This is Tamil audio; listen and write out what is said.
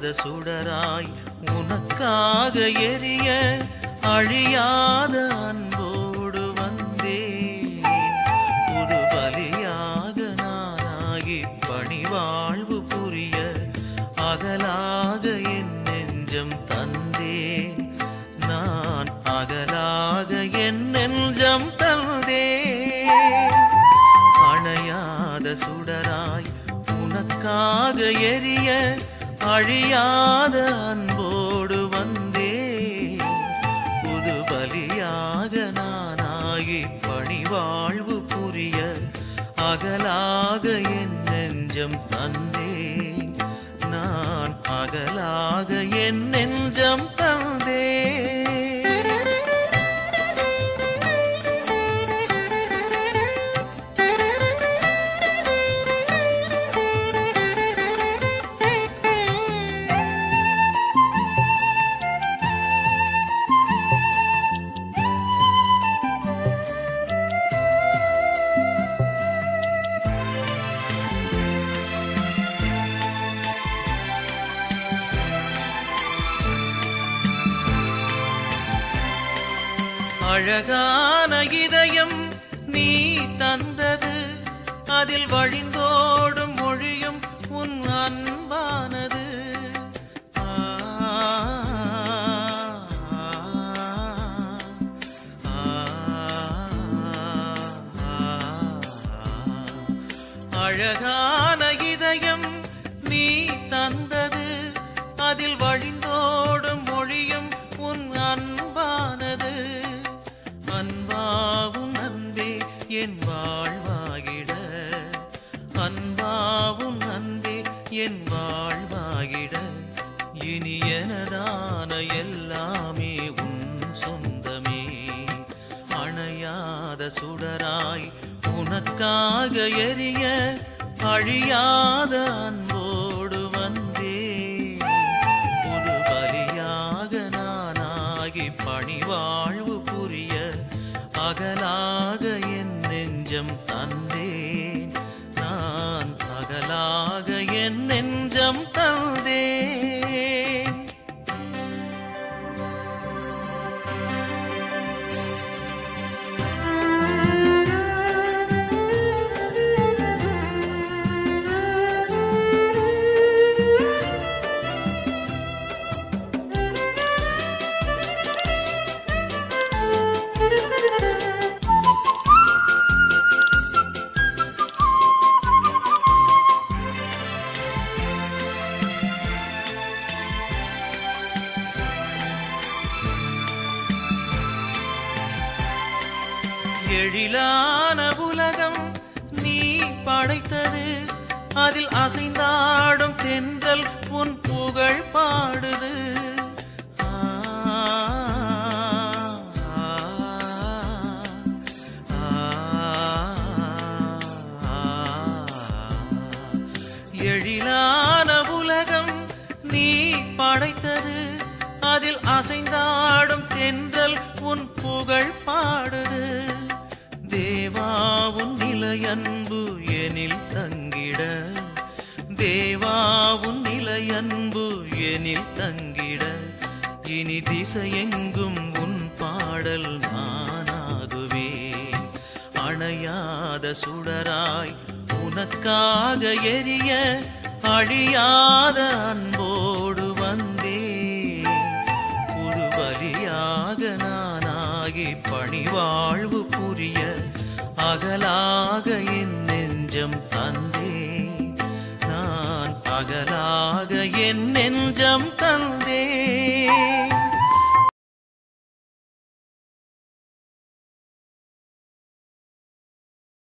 அணையாத சுடராய் உனக்காக எரிய அழியாத அன்போடு வந்தேன் புது பலியாக நானாகி பணிவாழ்வு புரிய அகலாக என் நெஞ்சம் தந்தேன் நான் அகலாக என் நெஞ்சம் தந்தேன் அணையாத சுடராய் உனக்காக எரிய அழியாத அன்போடு வந்தேன் புது பலியாக நானாகி பணிவாழ்வு புரிய அகலாக என் நெஞ்சம் தந்தேன் நான் அகலாக என் நெஞ்சம் தந்தேன் அழகான இதயம் நீ தந்தது அதில் வழிந்தோடும் மொழியும் உன் அன்பானது ஆ, ஆ, அழகான இதயம் நீ தந்தது அதில் வழிந்தோடும் மொழியும் உன் அன்பானது அன்பாவும் அன்பே என் வாழ்வாகிட அன்பாவும் அன்பே என் வாழ்வாகிட இனி எனதான எல்லாமே உன் சொந்தமே அணையாத சுடராய் உனக்காக எரிய அழியாத அன்போடு வந்தேன் புது பலியாக நானாகி பணிவாழ்வு புரிய அகலாக என் நெஞ்சம் தந்தேன் நான் அகலாக என் நெஞ்சம் தந்தேன் எழிலான உலகம் நீ படைத்தது அதில் அசைந்தாடும் தென்றல் உன் புகழ் பாடுது ஆ, ஆ, எழிலான உலகம் நீ படைத்தது அதில் அசைந்தாடும் தென்றல் உன் புகழ் பாடுது தேவாவுன் நிலையன்பு எனில் தங்கிட தேவாவுன் நிலையன்பு எனில் தங்கிட இனி திசையெங்கும் உன் பாடல் நானாகுவேன் அணையாத சுடராய் உனக்காக எரிய அழியாத அன்போடு வந்தேன் புது பலியாக நானாகி பணிவாழ்வு புரிய அகலாக என் நெஞ்சம் தந்தேன் நான் அகலாக என் நெஞ்சம் தந்தேன்